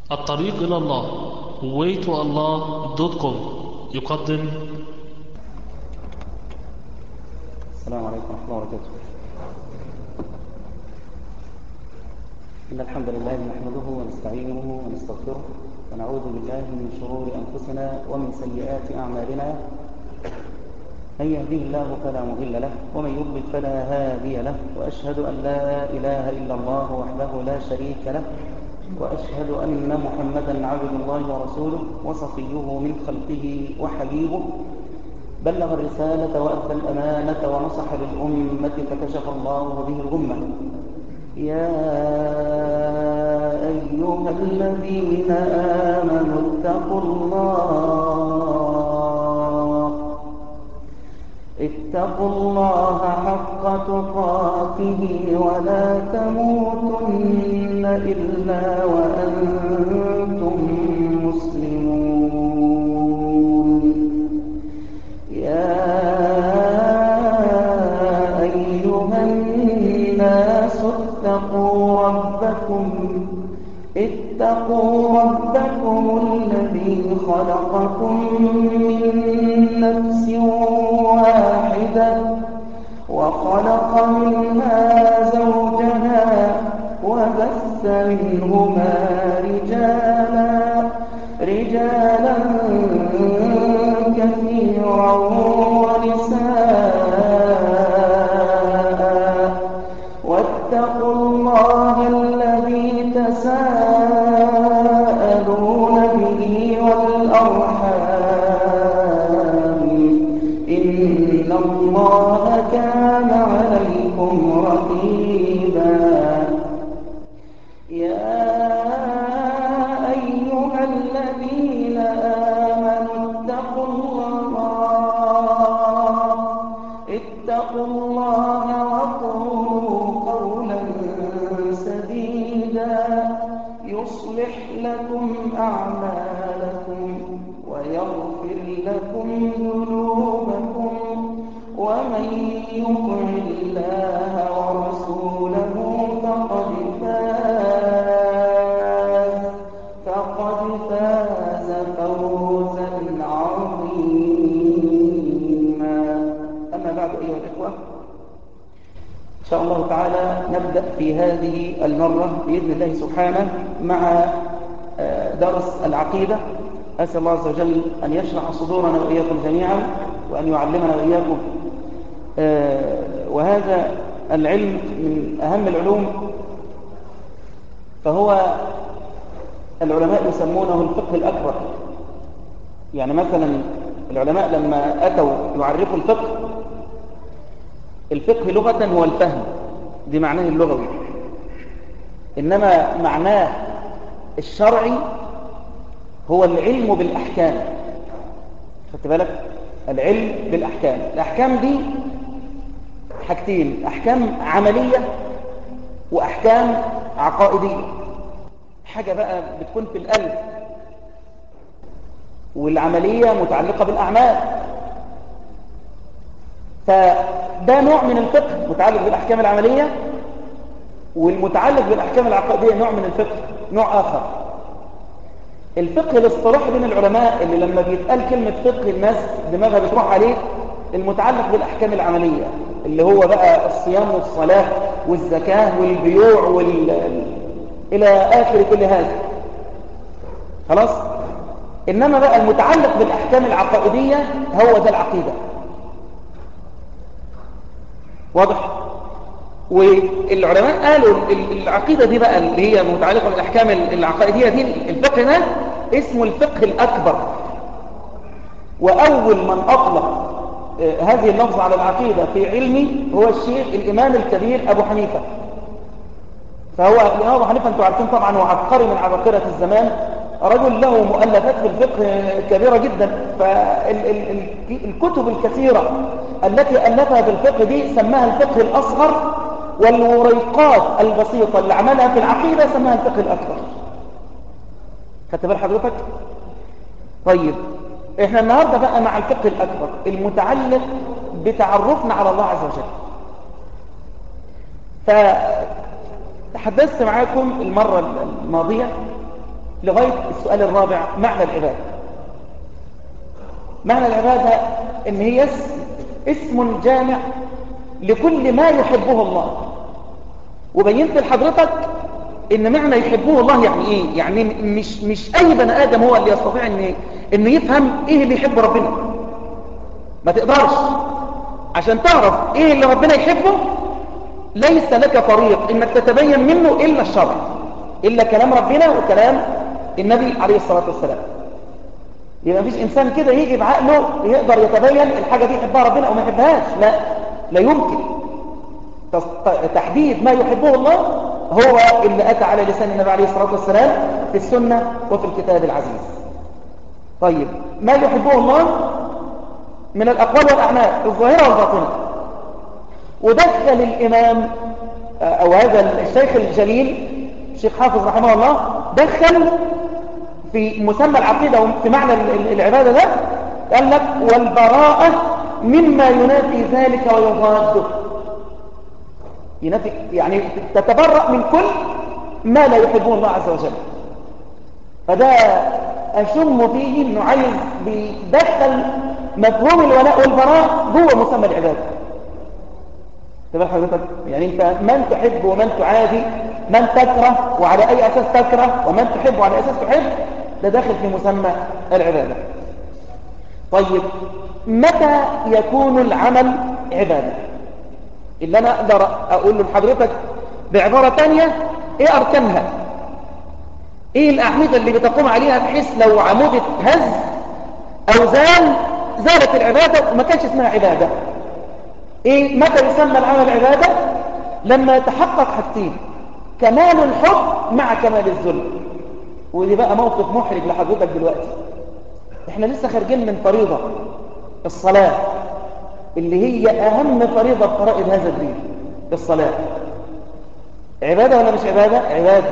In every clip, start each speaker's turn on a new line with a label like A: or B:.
A: الطريق إلى الله waytoallah.com يقدم
B: السلام عليكم ورحمة الله وبركاته إن الحمد لله نحمده ونستعينه ونستغفره ونعوذ بالله من شرور أنفسنا ومن سيئات أعمالنا من يهديه الله فلا مضل له ومن يضلل فلا هادي له وأشهد أن لا إله إلا الله وحده لا شريك له وأشهد أن محمدا عبد الله ورسوله وصفيه من خلقه وحبيبه بلغ الرسالة وأدى الأمانة ونصح للأمة فكشف الله به الغمة يا أيها الذين آمنوا اتقوا الله اتقوا الله حق تقاته ولا تموتن إلا وأنتم مسلمون يا أيها الناس اتقوا ربكم اتقوا ربكم الذي خلقكم من نفس واحدة وخلق منها زوجها وبث منهما رجالا رجالا كثيرا ونساء واتقوا الله الذي تساءلون به والأرحام إن الله كان عليكم رقيبا يا أيها الذين آمنوا اتقوا الله اتقوا الله وقولوا قولا سديدا يصلح لكم أعمالكم ويغفر لكم ذنوبكم ومن يطع الله ورسوله فقد فاز فقد فاز فوزا عظيما أما بعد أيها الإخوة إن شاء الله تعالى نبدأ في هذه المرة بإذن الله سبحانه مع درس العقيدة أسأل الله عز وجل أن يشرح صدورنا وإياكم جميعا وأن يعلمنا وإياكم وهذا العلم من أهم العلوم فهو العلماء يسمونه الفقه الأكبر يعني مثلا العلماء لما أتوا يعرفوا الفقه الفقه لغة هو الفهم دي معناه اللغوي إنما معناه الشرعي هو العلم بالأحكام خدت بالك العلم بالأحكام الأحكام دي حاجتين أحكام عملية وأحكام عقائدية حاجة بقى بتكون في القلب والعملية متعلقة بالأعمال فده نوع من الفقه متعلق بالأحكام العملية والمتعلق بالأحكام العقائدية نوع من الفقه نوع آخر الفقه الاصطلاحي بين العلماء اللي لما بيتقال كلمة فقه الناس دماغها بتروح عليه المتعلق بالأحكام العملية اللي هو بقى الصيام والصلاة والزكاة والبيوع وال... إلى آخر كل هذا خلاص إنما بقى المتعلق بالأحكام العقائدية هو ده العقيدة واضح والعلماء قالوا العقيدة دي بقى اللي هي متعلقة بالأحكام العقائدية دي الفقه ده اسمه الفقه الأكبر وأول من أطلق هذه اللفظة على العقيدة في علمي هو الشيخ الإمام الكبير أبو حنيفة فهو الإمام أبو حنيفة أنتم عارفين طبعا هو عبقري من عباقرة الزمان رجل له مؤلفات في الفقه كبيرة جدا فالكتب الكثيرة التي ألفها في الفقه دي سماها الفقه الأصغر والوريقات البسيطة اللي عملها في العقيدة سماها الفقه الأكبر خدت بال حضرتك طيب احنا النهاردة بقى مع الفقه الأكبر المتعلق بتعرفنا على الله عز وجل فتحدثت معاكم المرة الماضية لغاية السؤال الرابع معنى العبادة معنى العبادة ان هي اسم جامع لكل ما يحبه الله وبينت لحضرتك ان معنى يحبه الله يعني ايه يعني مش مش اي بني ادم هو اللي يستطيع ان انه يفهم ايه اللي يحب ربنا ما تقدرش عشان تعرف ايه اللي ربنا يحبه ليس لك طريق انك تتبين منه الا الشرع الا كلام ربنا وكلام النبي عليه الصلاه والسلام يبقى مفيش انسان كده يجي بعقله يقدر يتبين الحاجه دي يحبها ربنا او ما يحبهاش لا لا يمكن تحديد ما يحبه الله هو اللي أتى على لسان النبي عليه الصلاة والسلام في السنة وفي الكتاب العزيز طيب ما يحبه الله من الأقوال والأعمال الظاهرة والباطنة ودخل الإمام أو هذا الشيخ الجليل الشيخ حافظ رحمه الله دخل في مسمى العقيدة في معنى العبادة ده قال لك والبراءة مما ينافي ذلك ويضاده ينافي يعني تتبرأ من كل ما لا يحبه الله عز وجل فده أشم فيه أنه عايز بيدخل مفهوم الولاء والبراء جوه مسمى العبادة تبقى حضرتك يعني انت من تحب ومن تعادي من تكره وعلى اي اساس تكره ومن تحب وعلى اساس تحب ده داخل في مسمى العبادة طيب متى يكون العمل عبادة اللي انا اقدر اقول لحضرتك بعبارة تانية ايه اركانها ايه الاعمدة اللي بتقوم عليها بحيث لو عمود هز او زال زالت العبادة وما كانش اسمها عبادة ايه متى يسمى العمل عبادة لما يتحقق حاجتين كمال الحب مع كمال الذل ودي بقى موقف محرج لحضرتك دلوقتي احنا لسه خارجين من فريضة الصلاة اللي هي أهم فريضة فرائض هذا الدين الصلاة عبادة ولا مش عبادة؟ عبادة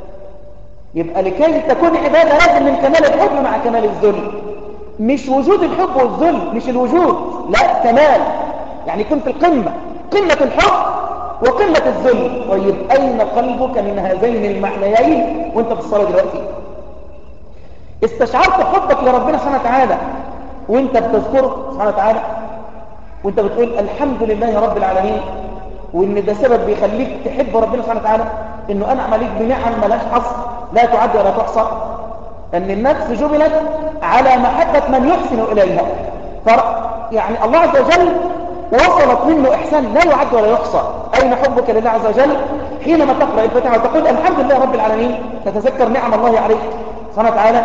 B: يبقى لكي تكون عبادة لازم من كمال الحب مع كمال الذل مش وجود الحب والذل مش الوجود لا كمال يعني يكون في القمة قمة الحب وقمة الذل طيب أين قلبك من هذين المعنيين وانت في الصلاة دلوقتي استشعرت حبك لربنا سبحانه وتعالى وانت بتذكره سبحانه وتعالى وانت بتقول الحمد لله رب العالمين وان ده سبب بيخليك تحب ربنا سبحانه وتعالى انه انعم عليك بنعم ملاش حصر لا تعد ولا تحصى ان النفس جبلت على محبة من يحسن اليها ف يعني الله عز وجل وصلت منه إحسان لا يعد ولا يحصى أين حبك لله عز وجل حينما تقرأ الفتحة وتقول الحمد لله رب العالمين تتذكر نعم الله عليك سبحانه وتعالى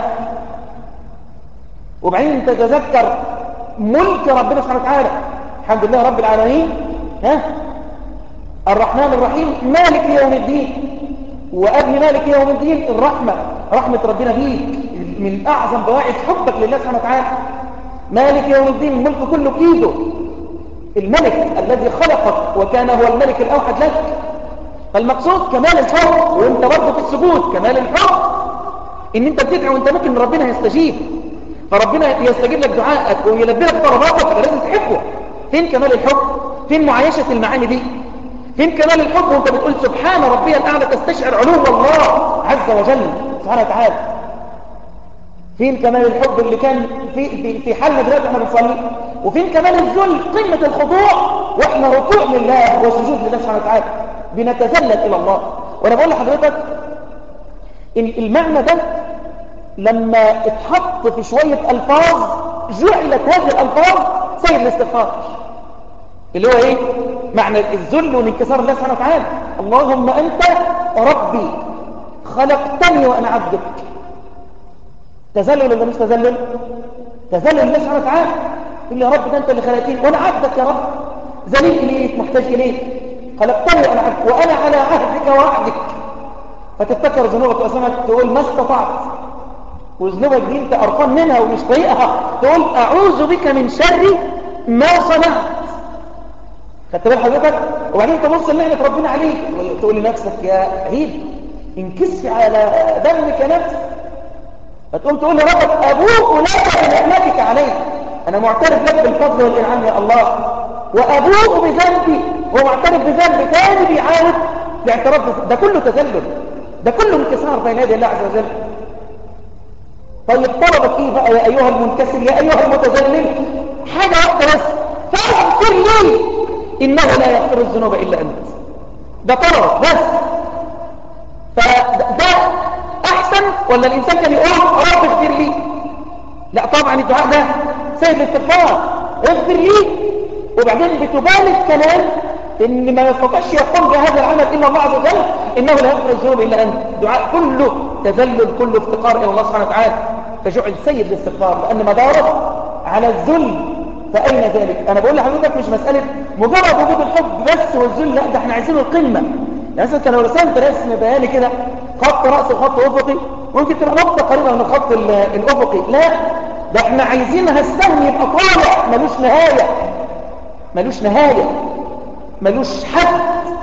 B: وبعدين تتذكر ملك ربنا سبحانه وتعالى الحمد لله رب العالمين ها الرحمن الرحيم مالك يوم الدين وقبل مالك يوم الدين الرحمة رحمة ربنا بيك من أعظم بواعث حبك لله سبحانه وتعالى مالك يوم الدين الملك كله بإيده الملك الذي خلقك وكان هو الملك الأوحد لك فالمقصود كمال الحب وانت برضه في السجود كمال الحب ان انت بتدعو وانت ممكن ربنا يستجيب فربنا يستجيب لك دعائك ويلبي لك طلباتك فلازم تحبه فين كمال الحب فين معايشة المعاني دي فين كمال الحب وانت بتقول سبحان ربي الأعلى تستشعر علو الله عز وجل سبحانه وتعالى فين كمال الحب اللي كان في في في حالنا دلوقتي احنا بنصلي وفين كمال الذل قمة الخضوع واحنا ركوع لله وسجود لله سبحانه وتعالى بنتذلل الى الله وانا بقول لحضرتك ان المعنى ده لما اتحط في شوية الفاظ جعلت هذه الالفاظ سيد الاستغفار اللي هو ايه معنى الذل والانكسار لله سبحانه وتعالى اللهم انت ربي خلقتني وانا عبدك تذلل ولا مش تذلل تذلل لله سبحانه وتعالى يقول يا رب ده انت اللي خلقتني وانا عبدك يا رب ذليل اليك محتاج اليك خلقتني وانا عبدك وانا على عهدك ووعدك فتفتكر ذنوبك واسمك تقول ما استطعت وذنوبك دي انت قرفان منها ومش طايقها تقول اعوذ بك من شر ما صنعت خدت بال حضرتك وبعدين تبص لنعمه ربنا عليك تقول لنفسك يا عيد انكسف على دمك نفسك فتقوم تقول لربك أبوء لك بنعمتك علي أنا معترف لك بالفضل والإنعام يا الله وأبوء بذنبي ومعترف بذنب تاني بيعاود باعتراف ده كله تذلل ده كله انكسار بين يدي الله عز وجل طيب طلبك ايه بقى يا ايها المنكسر يا ايها المتذلل حاجة واحدة بس فاغفر لي انه لا يغفر الذنوب الا انت ده طلبك بس فده احسن ولا الانسان كان يقول رب اغفر لي لا طبعا الدعاء ده سيد الاستغفار اغفر لي وبعدين بتبالغ كمان ان ما يستطيعش يقوم بهذا العمل الا الله عز وجل انه لا يغفر الذنوب الا انت دعاء كله تذلل كله افتقار الى الله سبحانه وتعالى فجعل سيد الاستغفار لان مداره على الذل فاين ذلك انا بقول لحضرتك مش مساله مجرد وجود الحب بس والذل لا ده احنا عايزين القمه يعني مثلا لو رسمت رسم بياني كده خط راس وخط افقي ممكن تبقى نقطه قريبه من الخط الافقي لا ده احنا عايزينها السهم يبقى طالع ملوش نهايه ملوش نهايه ملوش حد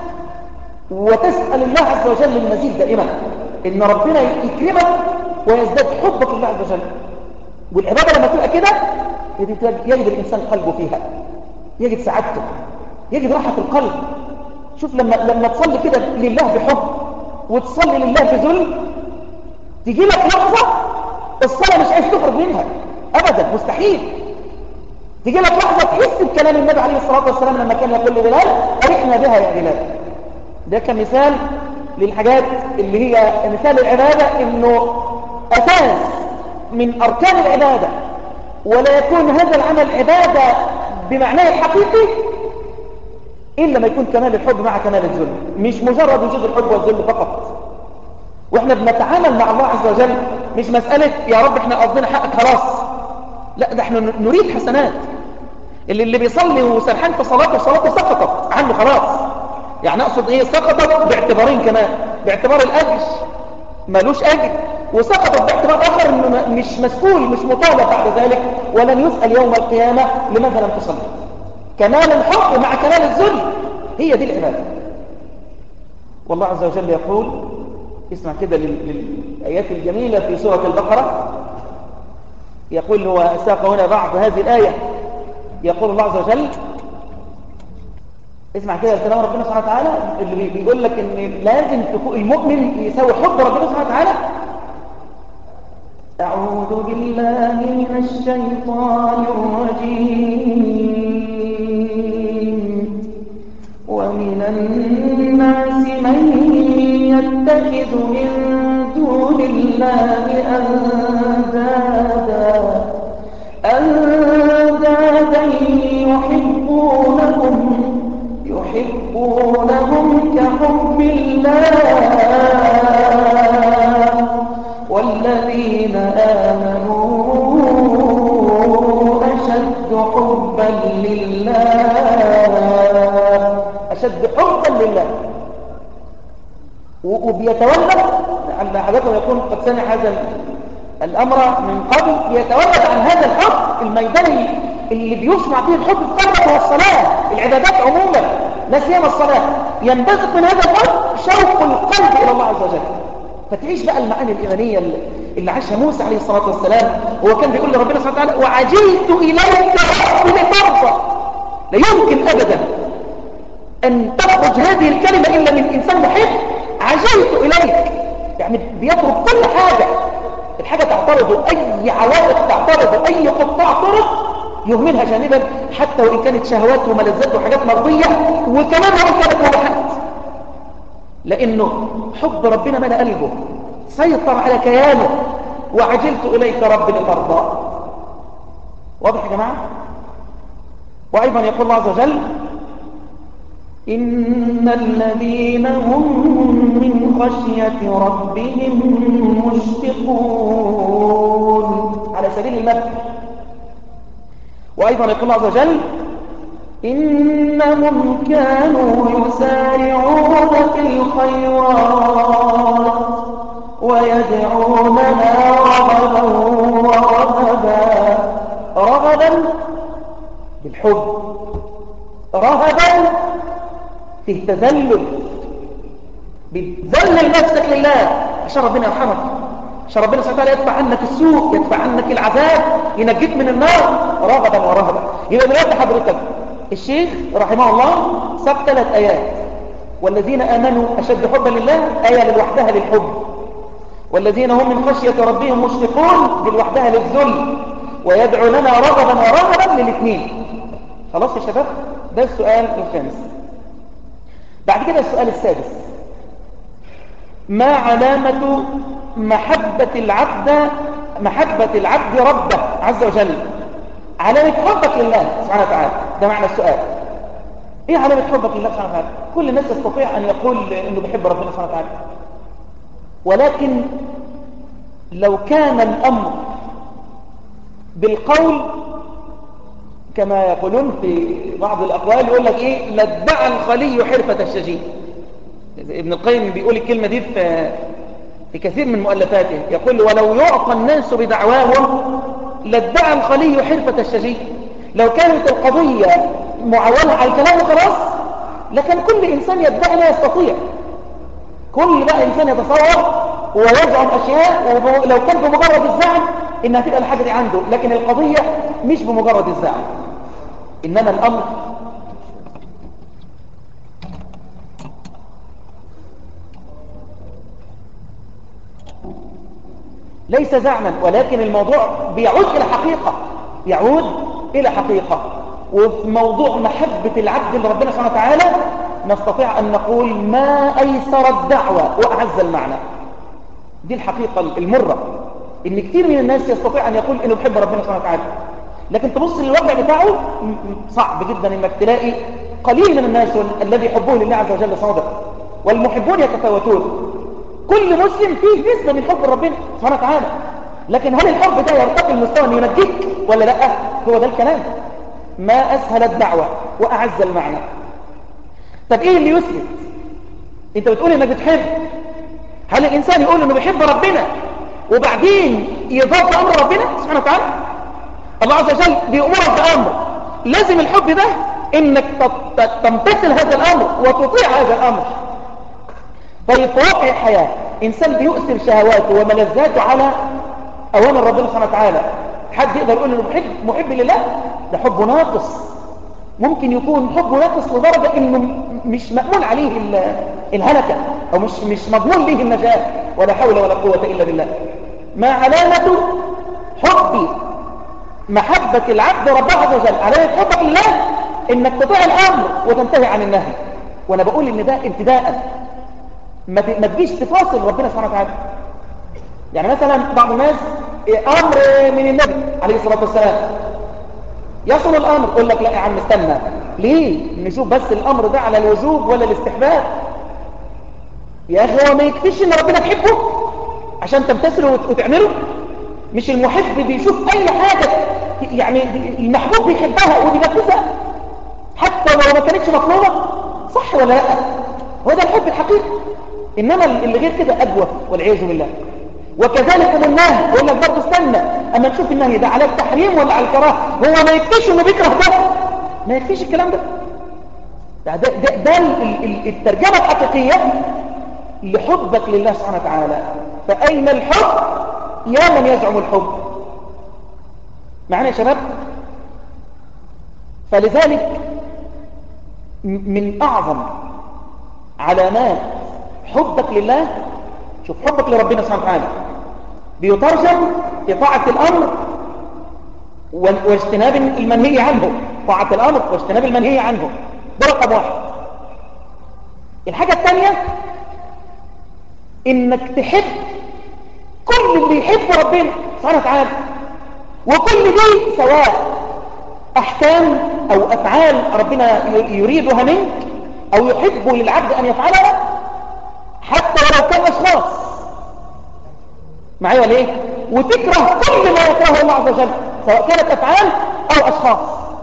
B: وتسال الله عز وجل المزيد دائما ان ربنا يكرمك ويزداد حبك لله عز وجل والعباده لما تبقى كده يجد الانسان قلبه فيها يجد سعادته يجد راحه القلب شوف لما لما تصلي كده لله بحب وتصلي لله بذل تيجي لك لحظه الصلاه مش عايز تخرج منها ابدا مستحيل تيجي لك لحظه تحس بكلام النبي عليه الصلاه والسلام لما كان يقول لبلال ارحنا بها يا بلال ده كمثال للحاجات اللي هي مثال العباده انه اساس من اركان العباده ولا يكون هذا العمل عباده بمعناه الحقيقي إلا ما يكون كمال الحب مع كمال الذل مش مجرد وجود الحب والذل فقط واحنا بنتعامل مع الله عز وجل مش مسألة يا رب احنا قصدنا حقك خلاص لا ده احنا نريد حسنات اللي اللي بيصلي وسرحان في صلاته صلاته سقطت عنه خلاص يعني اقصد ايه سقطت باعتبارين كمان باعتبار الاجر ملوش اجر وسقطت باعتبار اخر انه مش مسؤول مش مطالب بعد ذلك ولن يسأل يوم القيامة لماذا لم تصلي كمال الحب مع كمال الذل هي دي العبادة والله عز وجل يقول اسمع كده للآيات الجميلة في سورة البقرة يقول هو ساق هنا بعض هذه الآية يقول الله عز وجل اسمع كده الكلام ربنا سبحانه وتعالى اللي بيقول لك ان لازم تكون المؤمن يساوي حب ربنا سبحانه وتعالى أعوذ بالله من الشيطان الرجيم ومن الناس من يتخذ من دون الله أندادا أندادا يحبونهم يحبونهم كحب الله والذين آمنوا أشد حبا لله أشد حبا لله وبيتولد عند حاجاتهم يكون قد سمع هذا الأمر من قبل بيتولد عن هذا الحب الميداني اللي بيصنع فيه الحب فقط هو الصلاة العبادات عموما لا سيما الصلاة ينبثق من هذا الحب شوق القلب إلى الله عز وجل فتعيش بقى المعاني الإيمانية اللي عاشها موسى عليه الصلاة والسلام هو كان بيقول لربنا سبحانه وتعالى وعجلت إليك ربي لترضى لا يمكن أبدا أن تخرج هذه الكلمة إلا من إنسان محب عجلت إليك يعني بيطرد كل حاجة الحاجة تعترض أي عوائق تعترض أي قطاع طرق يهملها جانبا حتى وإن كانت شهوات وملذات وحاجات مرضية وكمان وإن كانت مباحات لأنه حب ربنا ملأ قلبه سيطر على كيانه وعجلت إليك رب لترضى واضح يا جماعة وأيضا يقول الله عز وجل إن الذين هم من خشية ربهم مشفقون على سبيل المثل وأيضا يقول الله عز وجل إنهم كانوا يسارعون في الخيرات ويدعوننا رغبا ورهبا رغبا بالحب رهبا في التذلل بتذلل نفسك لله عشان ربنا يرحمك عشان ربنا سبحانه وتعالى يدفع عنك السوء يدفع عنك العذاب ينجيك من النار رغبا ورهبا يبقى دلوقتي حضرتك الشيخ رحمه الله ساب ثلاث آيات والذين آمنوا أشد حبا لله آية لوحدها للحب والذين هم من خشية ربهم مشفقون دي لوحدها للذل ويدعوننا رغبا ورهبا للاثنين خلاص يا شباب ده السؤال الخامس بعد كده السؤال السادس ما علامة محبة العبد محبة العبد ربه عز وجل علامة حبك لله سبحانه وتعالى ده معنى السؤال ايه علامة حبك لله سبحانه وتعالى كل الناس يستطيع ان يقول انه بيحب ربنا سبحانه وتعالى ولكن لو كان الامر بالقول كما يقولون في بعض الاقوال يقول لك ايه لادعى الخلي حرفة الشجي ابن القيم بيقول الكلمة دي في في كثير من مؤلفاته يقول ولو يعطى الناس بدعواهم لادعى الخلي حرفة الشجي لو كانت القضية معولة على الكلام وخلاص لكن كل إنسان يدعي لا يستطيع كل بقى إنسان يتصور ويزعم أشياء ولو كان بمجرد الزعم إنها تبقى الحاجة دي عنده لكن القضية مش بمجرد الزعم إنما الأمر ليس زعما ولكن الموضوع بيعود إلى حقيقة يعود إلى حقيقة وفي موضوع محبة العبد لربنا سبحانه وتعالى نستطيع أن نقول ما أيسر الدعوة وأعز المعنى دي الحقيقة المرة إن كثير من الناس يستطيع أن يقول إنه بحب ربنا سبحانه وتعالى لكن تبص للوضع بتاعه صعب جدا إنك تلاقي قليل من الناس الذي يحبون لله عز وجل صادق والمحبون يتفاوتون كل مسلم فيه نسبة من حب ربنا سبحانه وتعالى لكن هل الحب ده يرتقي المستوى أن ينجيك ولا لا هو ده الكلام ما أسهل الدعوة وأعز المعنى طب إيه اللي يثبت أنت بتقول إنك بتحب هل الإنسان يقول إنه بيحب ربنا وبعدين يضاف أمر ربنا سبحانه وتعالى الله عز وجل بيأمرك بأمر لازم الحب ده إنك تمتثل هذا الأمر وتطيع هذا الأمر طيب في واقع الحياة إنسان بيؤثر شهواته وملذاته على أوامر ربنا سبحانه وتعالى حد يقدر يقول إنه محب محب لله ده حب ناقص ممكن يكون حب ناقص لدرجة إنه مش مأمون عليه الهلكة أو مش مش مضمون له النجاة ولا حول ولا قوة إلا بالله ما علامة حب محبة العبد ربه عز وجل علامة حبك لله إنك تطيع الأمر وتنتهي عن النهي وأنا بقول إن ده ابتداء ما تجيش تفاصل ربنا سبحانه وتعالى يعني مثلا بعض الناس امر من النبي عليه الصلاه والسلام يصل الامر يقول لك لا يا عم استنى ليه نشوف بس الامر ده على الوجوب ولا الاستحباب يا اخي هو ما يكفيش ان ربنا تحبه عشان تمتثله وتعمله مش المحب بيشوف اي حاجه يعني المحبوب بيحبها وبينفذها حتى لو ما كانتش مطلوبه صح ولا لا هو ده الحب الحقيقي إنما اللي غير كده أجوف والعياذ بالله وكذلك من النهي يقول لك برضه استنى أما نشوف النهي ده على التحريم ولا على الكراهه هو ما يكفيش إنه بيكره ده ما يكفيش الكلام ده ده, ده, ده, ده الترجمة الحقيقية لحبك لله سبحانه وتعالى فأين الحب يا من يزعم الحب معنا يا شباب فلذلك من أعظم علامات حبك لله شوف حبك لربنا سبحانه وتعالى بيترجم في طاعة الأمر واجتناب المنهي عنه طاعة الأمر واجتناب المنهي عنه ده رقم واحد الحاجة الثانية إنك تحب كل اللي يحب ربنا سبحانه وتعالى وكل دي سواء أحكام أو أفعال ربنا يريدها منك أو يحب للعبد أن يفعلها حتى ولو كان أشخاص معايا ولا ايه وتكره كل ما يكرهه الله عز وجل سواء كانت أفعال أو أشخاص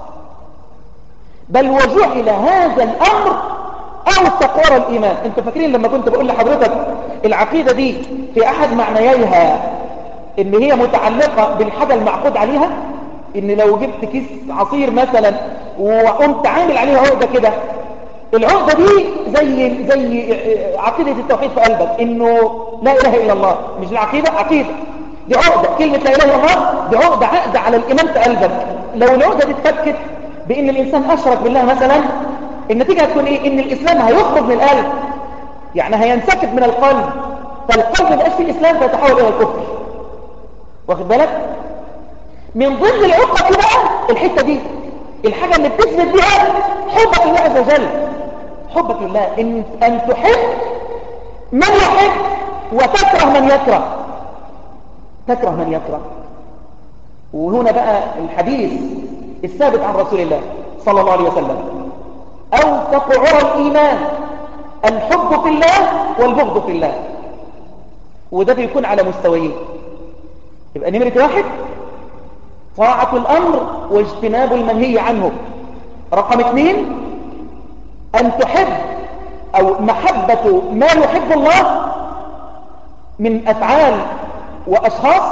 B: بل وجعل هذا الأمر أوثق وراء الإيمان أنتوا فاكرين لما كنت بقول لحضرتك العقيدة دي في أحد معنييها إن هي متعلقة بالحاجة المعقود عليها إن لو جبت كيس عصير مثلا وقمت عامل عليها عقدة كده العقدة دي زي زي عقيدة التوحيد في قلبك إنه لا إله إلا الله مش العقيدة عقيدة دي عقدة كلمة لا إله إلا الله دي عقدة عقد على الإيمان في قلبك لو العقدة دي اتفكت بإن الإنسان أشرك بالله مثلا النتيجة هتكون إيه إن الإسلام هيخرج من القلب يعني هينسكب من القلب فالقلب مبقاش فيه الإسلام فيتحول إلى الكفر واخد بالك من ضمن العقة دي بقى الحتة دي الحاجة اللي بتثبت بها حبك لله عز وجل حبك لله إن, أن تحب من يحب وتكره من يكره تكره من يكره وهنا بقى الحديث الثابت عن رسول الله صلى الله عليه وسلم أوثق عرى الإيمان الحب في الله والبغض في الله وده بيكون على مستويين يبقى نمرة واحد طاعة الأمر واجتناب المنهي عنه رقم اثنين أن تحب أو محبة ما يحب الله من أفعال وأشخاص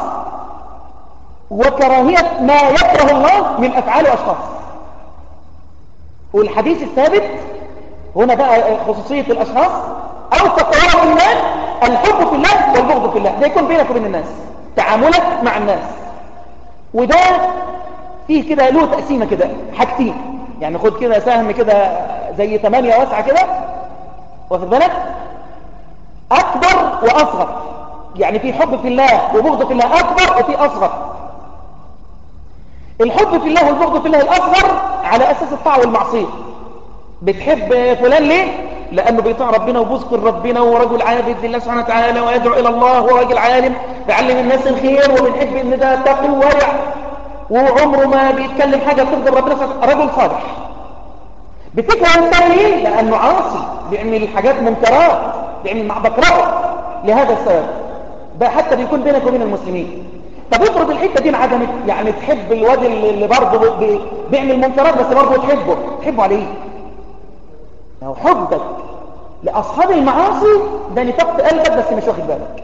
B: وكراهية ما يكره الله من أفعال وأشخاص والحديث الثابت هنا بقى خصوصية الأشخاص أو تقوى الإيمان الحب في الله والبغض في الله ده يكون بينك وبين الناس تعاملك مع الناس وده فيه كده له تقسيمة كده حاجتين يعني خد كده سهم كده زي ثمانية واسعة كده واخد بالك أكبر وأصغر يعني في حب في الله وبغض في الله أكبر وفي أصغر الحب في الله والبغض في الله الأصغر على أساس الطاعة والمعصية بتحب فلان ليه؟ لأنه بيطاع ربنا وبذكر ربنا ورجل عابد لله سبحانه وتعالى ويدعو إلى الله وراجل عالم بيعلم الناس الخير وبنحب إن ده تقي وورع وعمره ما بيتكلم حاجة ترضي ربنا رجل صالح بتكره الإنسان ليه؟ لأنه عاصي بيعمل حاجات منكرات بيعمل مع بكره لهذا السبب ده حتى بيكون بينك وبين المسلمين طب افرض الحته دي انعدمت يعني تحب الواد اللي برضه بي بيعمل منكرات بس برضه تحبه تحبه على ايه لو حبك لاصحاب المعاصي ده نفاق في قلبك بس مش واخد بالك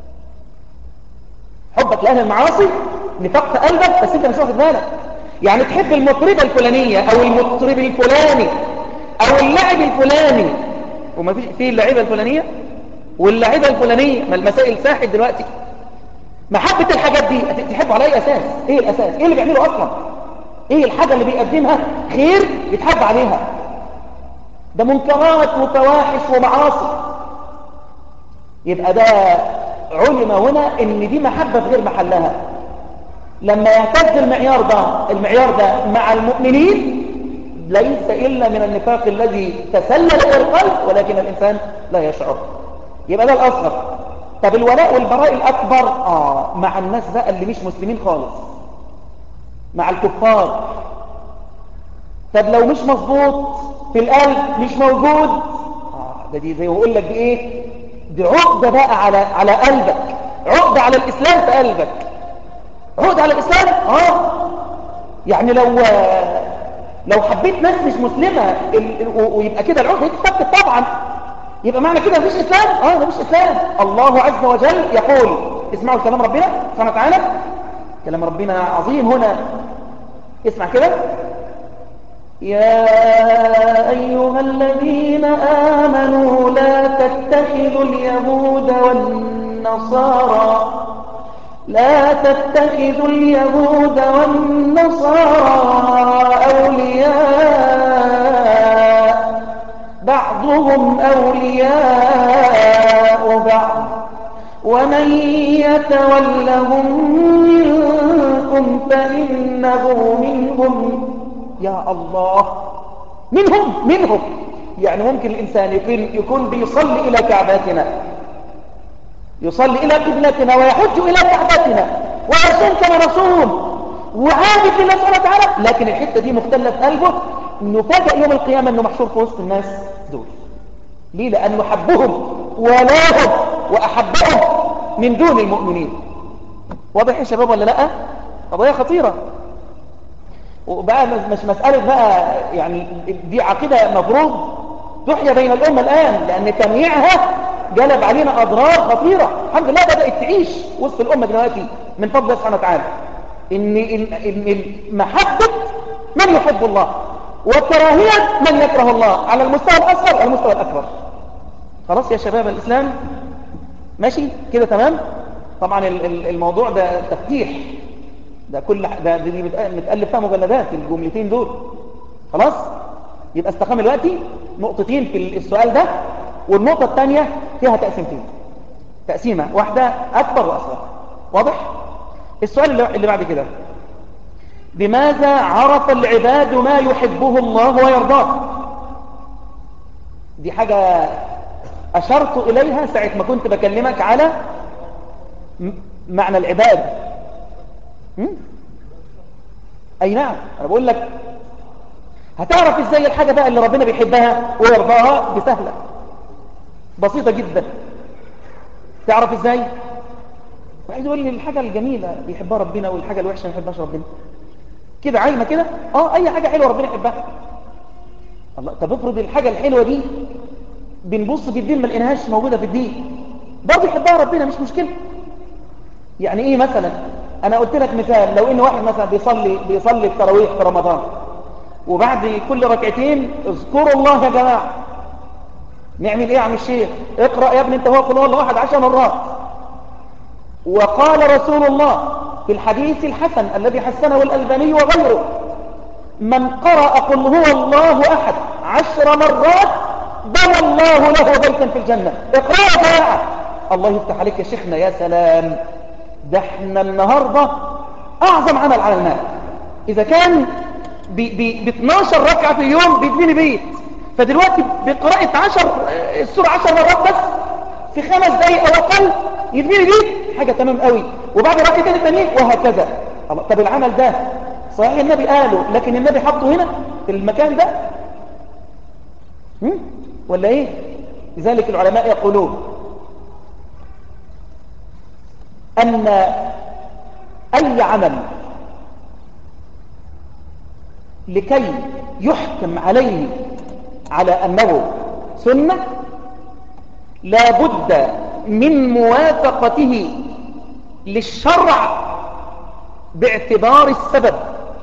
B: حبك لاهل المعاصي نفاق في قلبك بس انت مش واخد بالك يعني تحب المطربه الفلانيه او المطرب الفلاني او اللاعب الفلاني وما فيش في اللعيبه الفلانيه واللاعبه الفلانيه ما المسائل ساحت دلوقتي محبة الحاجات دي تحبوا على اي اساس ايه الاساس ايه اللي بيعمله اصلا ايه الحاجة اللي بيقدمها خير يتحب عليها ده منكرات وفواحش ومعاصي يبقى ده علم هنا ان دي محبة في غير محلها لما يهتز المعيار ده المعيار ده مع المؤمنين ليس إلا من النفاق الذي تسلل إلى القلب ولكن الإنسان لا يشعر يبقى ده الأصغر طب الولاء والبراء الأكبر آه مع الناس بقى اللي مش مسلمين خالص مع الكفار طب لو مش مظبوط في القلب مش موجود آه ده دي زي ما بقول لك دي ايه دي عقدة بقى على على قلبك عقدة على الإسلام في قلبك عقدة على الإسلام اه يعني لو لو حبيت ناس مش مسلمة ويبقى كده العقدة تتفكت طبعا يبقى معنى كده مفيش إسلام اه مفيش إسلام الله عز وجل يقول اسمعوا كلام ربنا سبحانه وتعالى كلام ربنا عظيم هنا اسمع كده يا أيها الذين آمنوا لا تتخذوا اليهود والنصارى لا تتخذوا اليهود والنصارى أولياء بعضهم أولياء بعض ومن يتولهم منكم فإنه منهم يا الله منهم منهم يعني ممكن الإنسان يكون, يكون بيصلي إلى كعباتنا يصلي إلى قبلتنا ويحج إلى كعبتنا ويصوم كما نصوم وعابد لله سبحانه وتعالى لكن الحتة دي مختلة في قلبه نفاجئ يوم القيامة أنه محشور في وسط الناس دول ليه لأنه حبهم ولاهم وأحبهم من دون المؤمنين واضح يا شباب ولا لا قضية خطيرة وبقى مش مسألة بقى يعني دي عقيدة مفروض تحيا بين الأمة الآن لأن تمييعها جلب علينا أضرار خطيرة الحمد لله بدأت تعيش وسط الأمة دلوقتي من فضل الله سبحانه وتعالى إن, إن, إن محبة من يحب الله وكراهية من يكره الله على المستوى الأصغر وعلى المستوى الأكبر خلاص يا شباب الإسلام ماشي كده تمام طبعا الموضوع ده تفتيح ده كل ده دي متألف فيها مجلدات الجملتين دول خلاص يبقى استقام دلوقتي نقطتين في السؤال ده والنقطة الثانية فيها تقسيمتين تقسيمة واحدة أكبر وأصغر واضح؟ السؤال اللي اللي بعد كده بماذا عرف العباد ما يحبه الله ويرضاه دي حاجة أشرت إليها ساعة ما كنت بكلمك على م- معنى العبادة م? أي نعم أنا بقول لك هتعرف إزاي الحاجة بقى اللي ربنا بيحبها ويرضاها بسهلة بسيطة جدا تعرف إزاي واحد يقول لي الحاجة الجميلة بيحبها ربنا والحاجة الوحشة ما يحبهاش ربنا كده عايمة كده اه اي حاجة حلوة ربنا يحبها الله طب افرض الحاجة الحلوة دي بنبص في الدين ما لقيناهاش موجودة في الدين برضه يحبها ربنا مش مشكلة يعني ايه مثلا انا قلت لك مثال لو ان واحد مثلا بيصلي بيصلي التراويح في رمضان وبعد كل ركعتين اذكروا الله يا جماعة نعمل ايه يا عم الشيخ اقرأ يا ابني انت هو قل هو الله واحد عشر مرات وقال رسول الله في الحديث الحسن الذي حسنه الألباني وغيره من قرأ قل هو الله أحد عشر مرات بنى الله له بيتا في الجنة اقرأ يا جماعة الله يفتح عليك يا شيخنا يا سلام ده احنا النهاردة أعظم عمل عملناه إذا كان ب ب 12 ركعة في اليوم بيبني بيت فدلوقتي بقراءة 10 السورة 10 مرات بس في خمس دقايق أو أقل يبني بيت حاجة تمام قوي وبعد ركعتين التانيين وهكذا الله طب العمل ده صحيح النبي قاله لكن النبي حطه هنا في المكان ده هم؟ ولا ايه لذلك العلماء يقولون أن أي عمل لكي يحكم عليه على أنه سنة لا بد من موافقته للشرع باعتبار السبب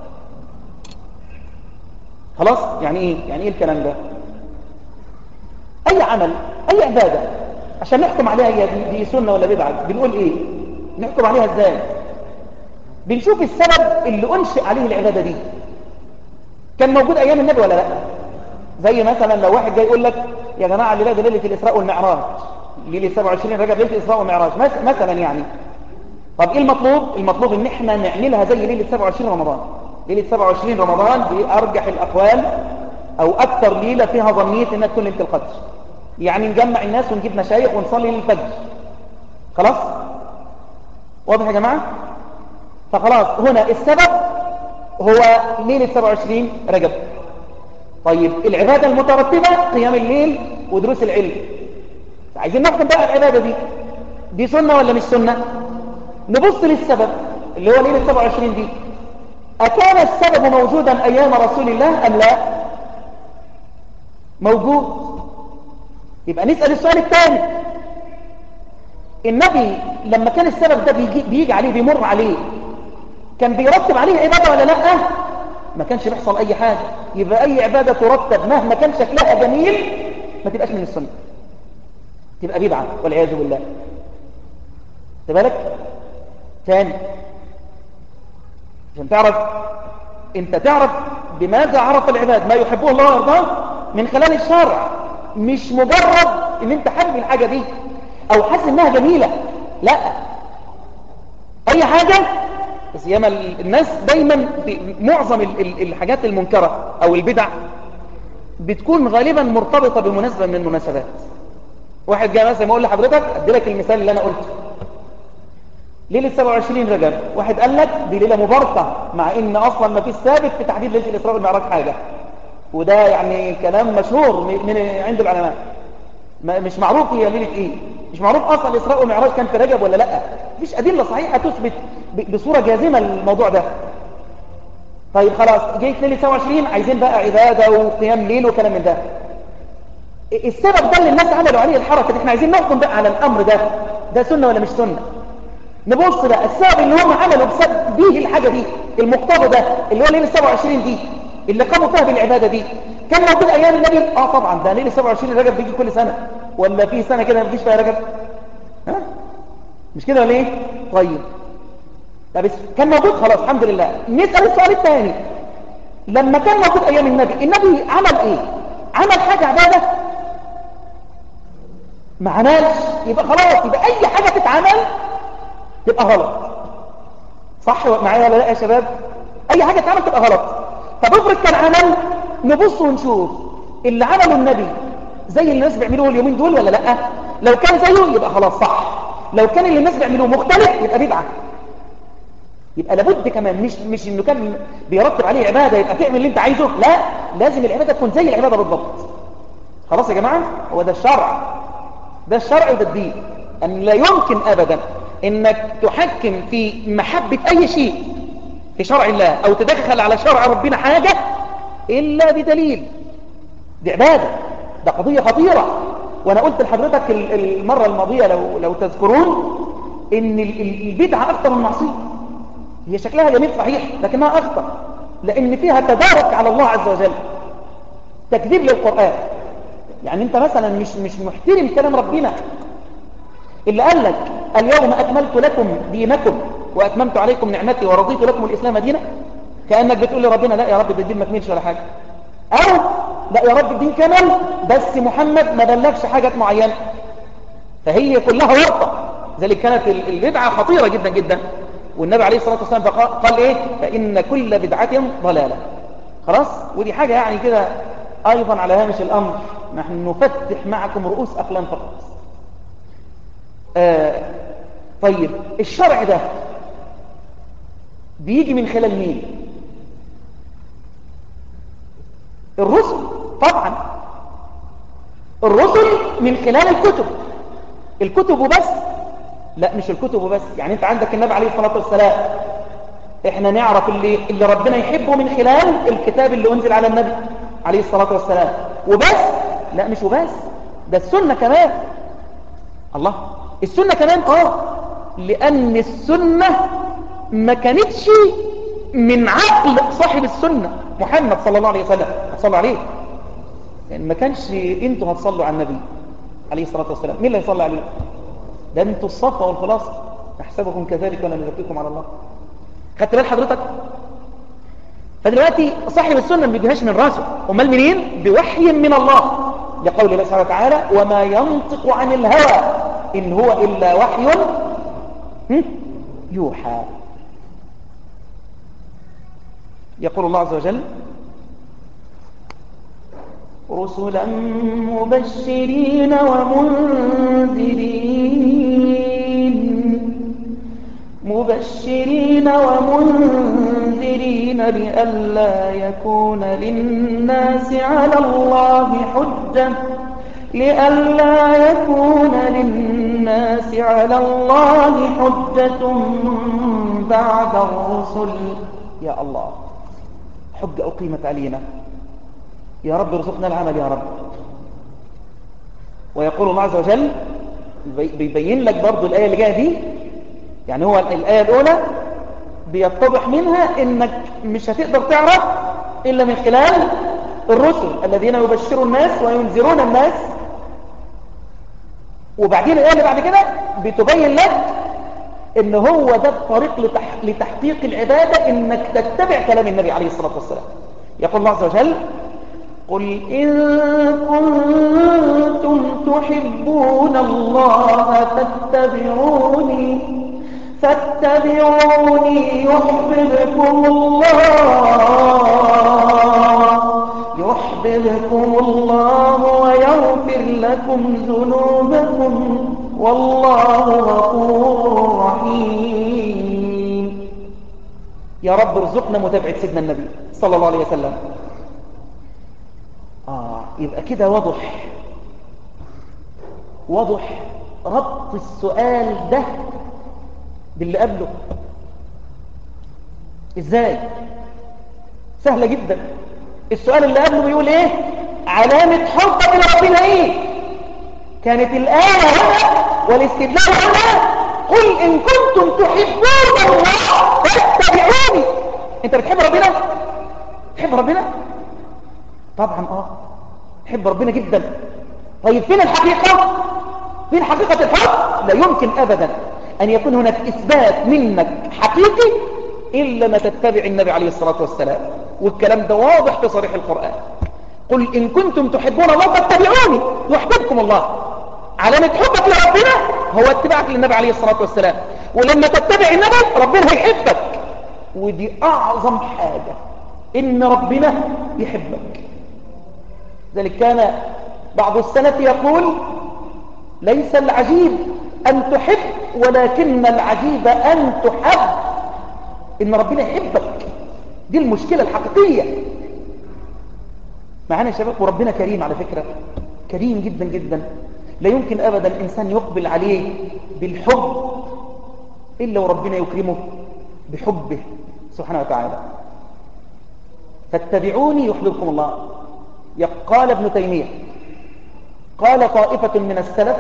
B: خلاص يعني ايه يعني ايه الكلام ده اي عمل اي عبادة عشان نحكم عليها هي دي, دي سنة ولا بدعة بنقول ايه نحكم عليها ازاي بنشوف السبب اللي انشئ عليه العبادة دي كان موجود ايام النبي ولا لا زي مثلا لو واحد جاي يقول لك يا جماعة الليلة دي ليلة الاسراء والمعراج ليلة 27 رجب ليلة الاسراء والمعراج مثلا يعني طب ايه المطلوب المطلوب ان احنا نعملها زي ليلة 27 رمضان ليلة 27 رمضان دي ارجح الاقوال او اكثر ليلة فيها ظنية انها تكون ليلة القدر يعني نجمع الناس ونجيب مشايخ ونصلي للفجر خلاص واضح يا جماعة فخلاص هنا السبب هو ليلة 27 رجب طيب العبادة المترتبة قيام الليل ودروس العلم عايزين نحكم بقى العبادة دي دي سنة ولا مش سنة نبص للسبب اللي هو ليلة 27 دي أكان السبب موجودا أيام رسول الله أم لا موجود يبقى نسأل السؤال الثاني النبي لما كان السبب ده بيجي, بيجي عليه بيمر عليه كان بيرتب عليه عبادة ولا لا ما كانش بيحصل أي حاجة يبقى أي عبادة ترتب مهما كان شكلها جميل ما تبقاش من السنة تبقى بدعة والعياذ بالله بالك ثاني عشان تعرف انت تعرف بماذا عرف العباد ما يحبه الله ويرضاه من خلال الشرع مش مجرد ان انت حابب الحاجة دي او حاسس انها جميلة لا اي حاجة بس ياما الناس دايما معظم الحاجات المنكرة او البدع بتكون غالبا مرتبطة بمناسبة من المناسبات واحد جاء مثلا يقول لحضرتك ادي لك المثال اللي انا قلته ليلة 27 رجب واحد قال لك دي ليلة مباركة مع ان اصلا ما فيش ثابت في تحديد ليلة الاسراء والمعراج حاجة وده يعني كلام مشهور من عند العلماء مش معروف هي ليلة ايه مش معروف اصلا الاسراء والمعراج كان في رجب ولا لا مفيش ادلة صحيحة تثبت بصورة جازمة الموضوع ده طيب خلاص جيت ليلة 27 عايزين بقى عبادة وقيام ليل وكلام من ده السبب ده اللي الناس عملوا عليه الحركة احنا عايزين نحكم بقى على الامر ده ده سنة ولا مش سنة نبص بقى السبب اللي هم عملوا بسبب به الحاجة دي المقتضى ده اللي هو ليلة 27 دي اللي قاموا فيها بالعبادة دي كان موجود ايام النبي اه طبعا ده ليلة 27 رجب بيجي كل سنة ولا في سنة كده ما فيش فيها رجب ها مش كده ولا ايه طيب طب كان موجود خلاص الحمد لله نسأل السؤال الثاني لما كان موجود ايام النبي النبي عمل ايه عمل حاجة عبادة ما عملش يبقى خلاص يبقى اي حاجة تتعمل تبقى غلط صح معايا ولا لا يا شباب اي حاجة تتعمل تبقى غلط طب افرض كان عمل نبص ونشوف اللي عمله النبي زي اللي الناس بيعملوه اليومين دول ولا لا لو كان زيه يبقى خلاص صح لو كان اللي الناس بيعملوه مختلف يبقى بدعه يبقى لابد كمان مش مش انه كان بيرتب عليه عباده يبقى تعمل اللي انت عايزه لا لازم العباده تكون زي العباده بالضبط خلاص يا جماعه هو ده الشرع ده الشرع وده الدين ان لا يمكن ابدا انك تحكم في محبه اي شيء في شرع الله او تدخل على شرع ربنا حاجه الا بدليل دي عباده ده قضيه خطيره وانا قلت لحضرتك المره الماضيه لو لو تذكرون ان البدعه اكثر من المعصيه هي شكلها جميل صحيح لكنها أخطر لأن فيها تدارك على الله عز وجل تكذيب للقرآن يعني أنت مثلا مش مش محترم كلام ربنا اللي قال لك اليوم أكملت لكم دينكم وأتممت عليكم نعمتي ورضيت لكم الإسلام دينا كأنك بتقول لربنا لا يا رب الدين ما كملش ولا حاجة أو لا يا رب الدين كمل بس محمد ما بلغش حاجة معينة فهي كلها ورطة ذلك كانت البدعة خطيرة جدا جدا والنبي عليه الصلاة والسلام قال ايه فإن كل بدعة ضلالة خلاص ودي حاجة يعني كده أيضا على هامش الأمر نحن نفتح معكم رؤوس أقلام فقط آه طيب الشرع ده بيجي من خلال مين الرسل طبعا الرسل من خلال الكتب الكتب وبس لا مش الكتب وبس يعني انت عندك النبي عليه الصلاة والسلام احنا نعرف اللي, اللي ربنا يحبه من خلال الكتاب اللي انزل على النبي عليه الصلاة والسلام وبس لا مش وبس ده السنة كمان الله السنة كمان اه لان السنة ما كانتش من عقل صاحب السنة محمد صلى الله عليه وسلم صلى عليه يعني ما كانش انتوا هتصلوا على النبي عليه الصلاة والسلام مين اللي هيصلي عليه ده انتوا الصفة والخلاصة نحسبكم كذلك ولا نزكيكم على الله خدت بال حضرتك فدلوقتي صاحب السنة ما بيجيهاش من راسه امال منين بوحي من الله لقول الله سبحانه وتعالى وما ينطق عن الهوى إن هو إلا وحي يوحى يقول الله عز وجل رسلا مبشرين ومنذرين مبشرين ومنذرين لئلا يكون للناس على الله حجة لئلا يكون للناس على الله حجة بعد الرسل يا الله حجة أقيمت علينا يا رب ارزقنا العمل يا رب ويقول الله عز وجل بيبين لك برضو الآية اللي جاية دي يعني هو الآية الأولى بيتضح منها إنك مش هتقدر تعرف إلا من خلال الرسل الذين يبشروا الناس وينذرون الناس وبعدين الآية اللي بعد كده بتبين لك إن هو ده الطريق لتح... لتحقيق العبادة إنك تتبع كلام النبي عليه الصلاة والسلام يقول الله عز وجل قل إن كنتم تحبون الله فاتبعوني فاتبعوني يحببكم الله يحببكم الله ويغفر لكم ذنوبكم والله غفور رحيم يا رب ارزقنا متابعة سيدنا النبي صلى الله عليه وسلم آه يبقى كده واضح واضح ربط السؤال ده باللي قبله ازاي سهلة جدا السؤال اللي قبله بيقول ايه علامة حبك لربنا ايه كانت الآية هنا والاستدلال هنا قل إن كنتم تحبون الله فاتبعوني انت بتحب ربنا تحب ربنا طبعا اه تحب ربنا جدا طيب فين الحقيقة فين حقيقة الحب لا يمكن أبدا أن يكون هناك إثبات منك حقيقي إلا ما تتبع النبي عليه الصلاة والسلام والكلام ده واضح في صريح القرآن قل إن كنتم تحبون الله فاتبعوني يحببكم الله
C: علامة حبك لربنا هو اتباعك للنبي عليه الصلاة والسلام ولما تتبع النبي ربنا هيحبك ودي أعظم حاجة إن ربنا يحبك ذلك كان بعض السلف يقول ليس العجيب أن تحب ولكن العجيب أن تحب إن ربنا يحبك دي المشكلة الحقيقية معانا يا شباب وربنا كريم على فكرة كريم جدا جدا لا يمكن أبدا الإنسان يقبل عليه بالحب إلا وربنا يكرمه بحبه سبحانه وتعالى فاتبعوني يحببكم الله قال ابن تيمية قال طائفة من السلف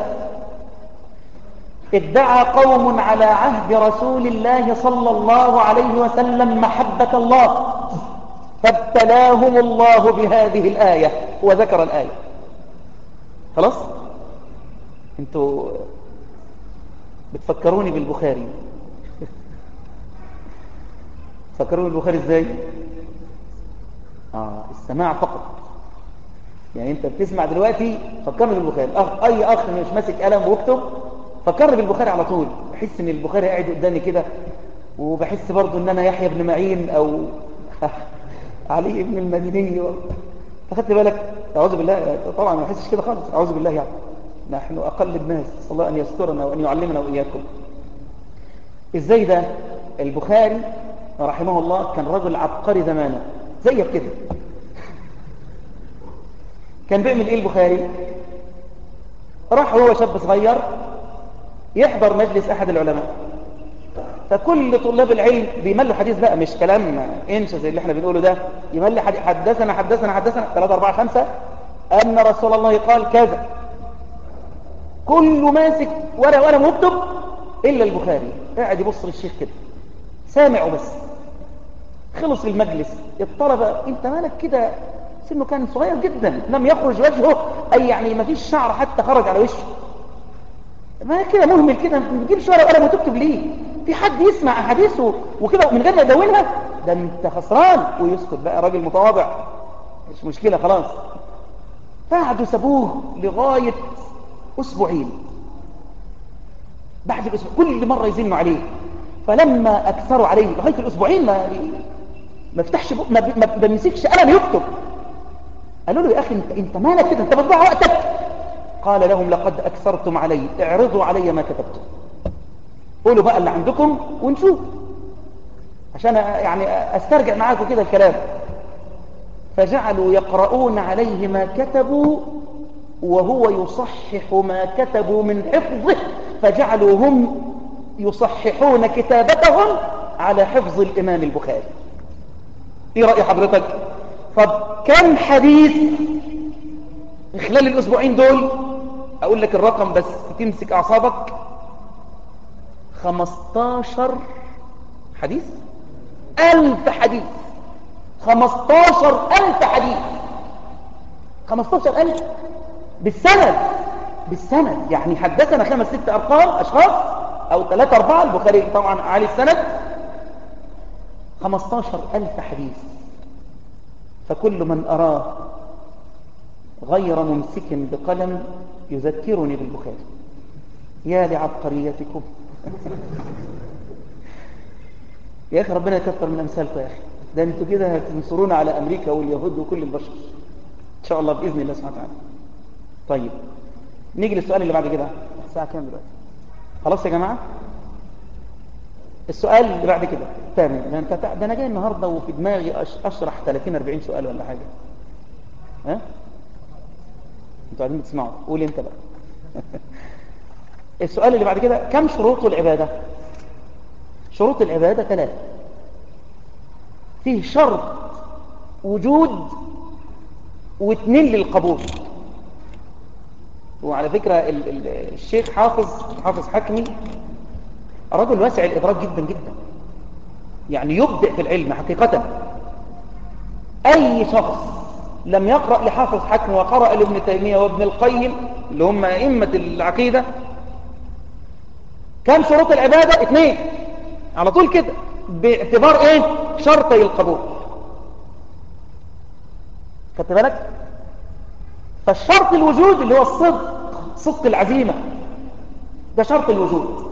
C: ادعى قوم على عهد رسول الله صلى الله عليه وسلم محبة الله فابتلاهم الله بهذه الآية وذكر الآية خلاص انتوا بتفكروني بالبخاري فكروني بالبخاري ازاي اه السماع فقط يعني انت بتسمع دلوقتي فكرني بالبخاري أخ اي اخ مش ماسك قلم ويكتب فكرني بالبخاري على طول بحس ان البخاري قاعد قدامي كده وبحس برضو ان انا يحيى بن معين او علي بن المديني فخدت بالك اعوذ بالله طبعا ما بحسش كده خالص اعوذ بالله يعني نحن اقل الناس صلى الله ان يسترنا وان يعلمنا واياكم ازاي ده البخاري رحمه الله كان رجل عبقري زمانه زيك كده كان بيعمل ايه البخاري راح هو شاب صغير يحضر مجلس احد العلماء فكل طلاب العلم بيملوا حديث بقى مش كلام انشا زي اللي احنا بنقوله ده يملي حديث حدثنا حدثنا حدثنا 3 4 5 ان رسول الله قال كذا كله ماسك ورقه ولا مكتب الا البخاري قاعد يبص للشيخ كده سامعه بس خلص المجلس الطلبه انت مالك كده سنه كان صغير جدا لم يخرج وجهه اي يعني ما فيش شعر حتى خرج على وشه ما كده مهمل كده ما تجيبش ورقه ولا تكتب ليه في حد يسمع احاديثه وكده من غير ما يدونها ده انت خسران ويسكت بقى راجل متواضع مش مشكله خلاص قعدوا سابوه لغايه اسبوعين بعد الاسبوع كل مره يزنوا عليه فلما اكثروا عليه لغايه الاسبوعين ما ما فتحش ما ما بيمسكش قلم يكتب قالوا له يا اخي انت انت مالك كده انت بتضيع وقتك قال لهم لقد اكثرتم علي اعرضوا علي ما كتبتم قولوا بقى اللي عندكم ونشوف عشان يعني استرجع معاكم كده الكلام فجعلوا يقرؤون عليه ما كتبوا وهو يصحح ما كتبوا من حفظه فجعلوا هم يصححون كتابتهم على حفظ الإمام البخاري ايه رأي حضرتك طب كم حديث خلال الأسبوعين دول أقول لك الرقم بس تمسك أعصابك 15 حديث ألف حديث 15 ألف حديث 15 ألف بالسند بالسند يعني حدثنا خمس ست أرقام أشخاص أو ثلاثة أربعة البخاري طبعا عالي السند 15 ألف حديث فكل من أراه غير ممسك بقلم يذكرني بالبخاري يا لعبقريتكم يا أخي ربنا يكثر من أمثالكم يا أخي ده أنتوا كده هتنصرونا على أمريكا واليهود وكل البشر إن شاء الله بإذن الله سبحانه وتعالى طيب نيجي للسؤال اللي بعد كده الساعة كام دلوقتي خلاص يا جماعة السؤال اللي بعد كده تمام ده انت ده انا جاي النهارده وفي دماغي اشرح 30 40 سؤال ولا حاجه ها انتوا قاعدين بتسمعوا قول انت بقى السؤال اللي بعد كده كم شروط العباده شروط العباده ثلاثه فيه شرط وجود واثنين للقبول وعلى فكره ال ال الشيخ حافظ حافظ حكمي رجل واسع الإدراك جدا جدا يعني يبدع في العلم حقيقة أي شخص لم يقرأ لحافظ حكم وقرأ لابن تيمية وابن القيم اللي هم أئمة العقيدة كم شروط العبادة اثنين على طول كده باعتبار ايه شرطي القبول خدت بالك فالشرط الوجود اللي هو الصدق صدق العزيمة ده شرط الوجود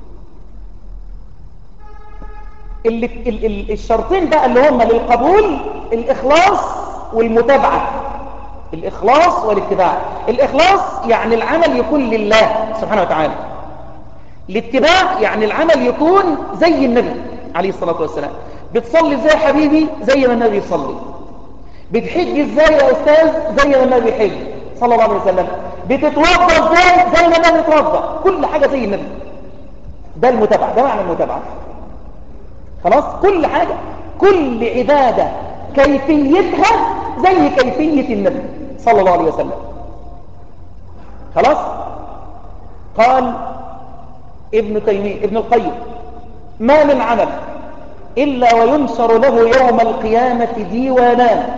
C: اللي ال ال الشرطين بقى اللي هم للقبول الإخلاص والمتابعة الإخلاص والاتباع الإخلاص يعني العمل يكون لله سبحانه وتعالى الاتباع يعني العمل يكون زي النبي عليه الصلاة والسلام بتصلي ازاي حبيبي زي ما النبي يصلي بتحج ازاي يا أستاذ زي ما النبي يحج صلى الله عليه وسلم بتتوضى ازاي زي ما النبي يتوضى كل حاجة زي النبي ده المتابعة ده معنى المتابعة خلاص كل حاجة كل عبادة كيفيتها زي كيفية النبي صلى الله عليه وسلم خلاص قال ابن تيمية ابن القيم ما من عمل إلا وينشر له يوم القيامة ديوانان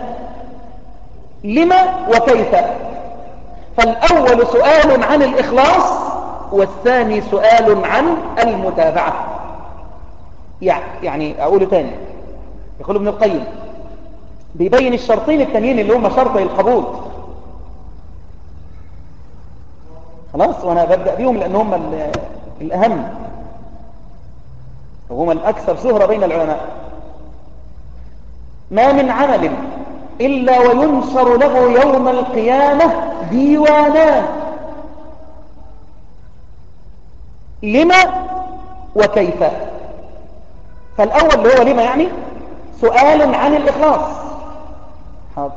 C: لما وكيف فالأول سؤال عن الإخلاص والثاني سؤال عن المتابعة يعني أقوله تاني يقول ابن القيم بيبين الشرطين التانيين اللي هم شرطي القبول خلاص وانا ببدأ بيهم لان هم الاهم وهم الاكثر شهرة بين العلماء ما من عمل الا وينشر له يوم القيامة ديوانان لما وكيف فالاول اللي هو لما يعني سؤال عن الاخلاص حاضر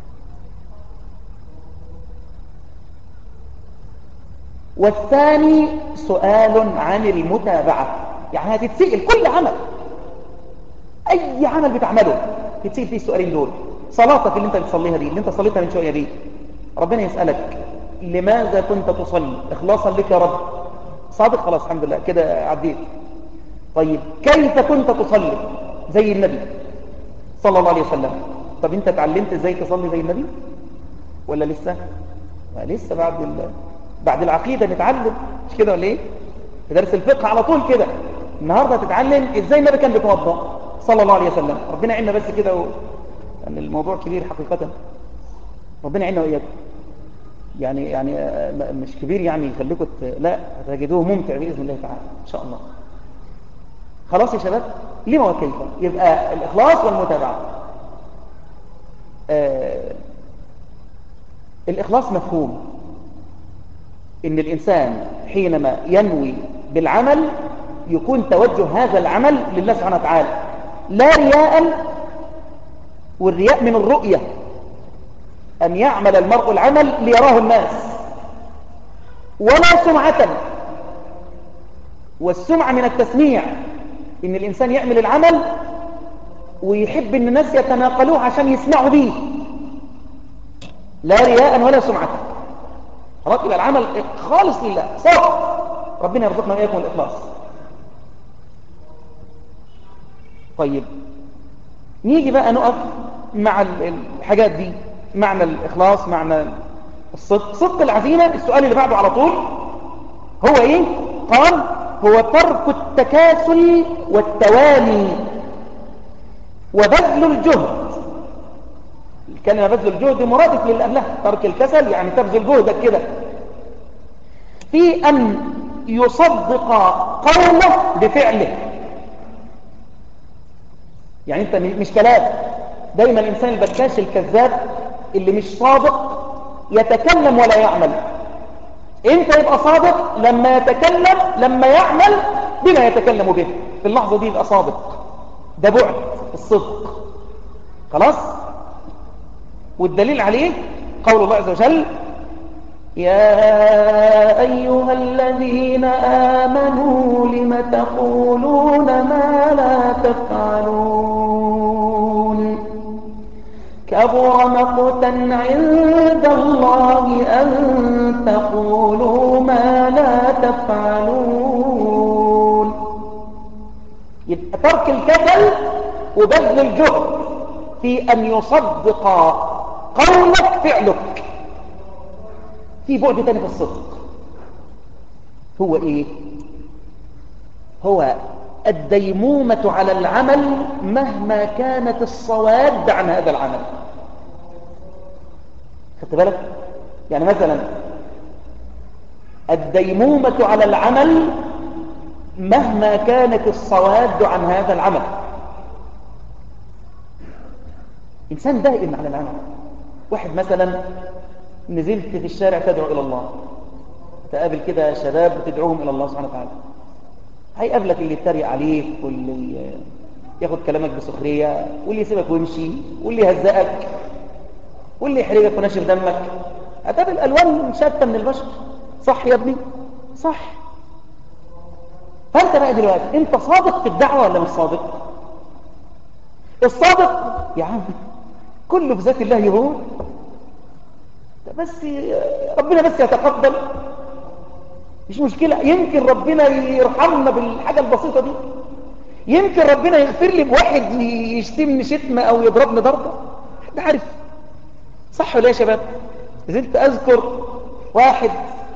C: والثاني سؤال عن المتابعة يعني هتتسئل كل عمل أي عمل بتعمله تتسئل فيه السؤالين دول صلاتك اللي انت بتصليها دي اللي انت صليتها من شوية دي ربنا يسألك لماذا كنت تصلي إخلاصا لك يا رب صادق خلاص الحمد لله كده عديت طيب كيف كنت تصلي زي النبي صلى الله عليه وسلم طب انت اتعلمت ازاي تصلي زي النبي ولا لسه ما لسه بعد ال... بعد العقيدة نتعلم مش كده ولا ايه في درس الفقه على طول كده النهاردة تتعلم ازاي النبي كان بيتوضا صلى الله عليه وسلم ربنا يعيننا بس كده و... يعني الموضوع كبير حقيقة ربنا يعيننا وإياكم يعني يعني مش كبير يعني يخليكم ت... لا هتجدوه ممتع بإذن الله تعالى إن شاء الله خلاص يا شباب لما وكيف يبقى الإخلاص والمتابعة آه الإخلاص مفهوم إن الإنسان حينما ينوي بالعمل يكون توجه هذا العمل لله سبحانه وتعالى لا رياء والرياء من الرؤية أن يعمل المرء العمل ليراه الناس ولا سمعة والسمعة من التسميع إن الإنسان يعمل العمل ويحب أن الناس يتناقلوه عشان يسمعوا به لا رياء ولا سمعة خلاص يبقى العمل خالص لله صح ربنا يرزقنا وإياكم الإخلاص طيب نيجي بقى نقف مع الحاجات دي معنى الإخلاص معنى الصدق صدق العزيمة السؤال اللي بعده على طول هو إيه قال هو ترك التكاسل والتواني وبذل الجهد الكلمة بذل الجهد مرادف للي قبلها ترك الكسل يعني تبذل جهدك كده في أن يصدق قوله بفعله يعني انت مش كلام دايما الانسان البكاش الكذاب اللي مش صادق يتكلم ولا يعمل انت يبقى صادق لما يتكلم لما يعمل بما يتكلم به في اللحظة دي يبقى صادق ده بعد الصدق خلاص والدليل عليه قول الله عز وجل يا أيها الذين آمنوا لم تقولون ما لا تفعلون كبر مقتا عند الله أن تقولوا ما لا تفعلون يبقى ترك الكسل وبذل الجهد في أن يصدق قولك فعلك في بعد تاني في الصدق هو ايه هو الديمومة على العمل مهما كانت الصواد عن هذا العمل خدت بالك يعني مثلا الديمومة على العمل مهما كانت الصواد عن هذا العمل إنسان دائم على العمل واحد مثلا نزلت في الشارع تدعو إلى الله تقابل كده شباب تدعوهم إلى الله سبحانه وتعالى هيقابلك اللي يتريق عليك واللي ياخد كلامك بسخرية واللي يسيبك ويمشي واللي يهزقك واللي يحرجك ونشف دمك هتقابل ألوان شتى من البشر صح يا ابني صح فأنت بقى دلوقتي أنت صادق في الدعوة ولا مش صادق الصادق يا عم كله بذات الله يهون بس ربنا بس يتقبل مش مشكلة يمكن ربنا يرحمنا بالحاجة البسيطة دي يمكن ربنا يغفر لي بواحد يشتمني شتمة أو يضربني ضربة حد عارف صح ولا يا شباب زلت أذكر واحد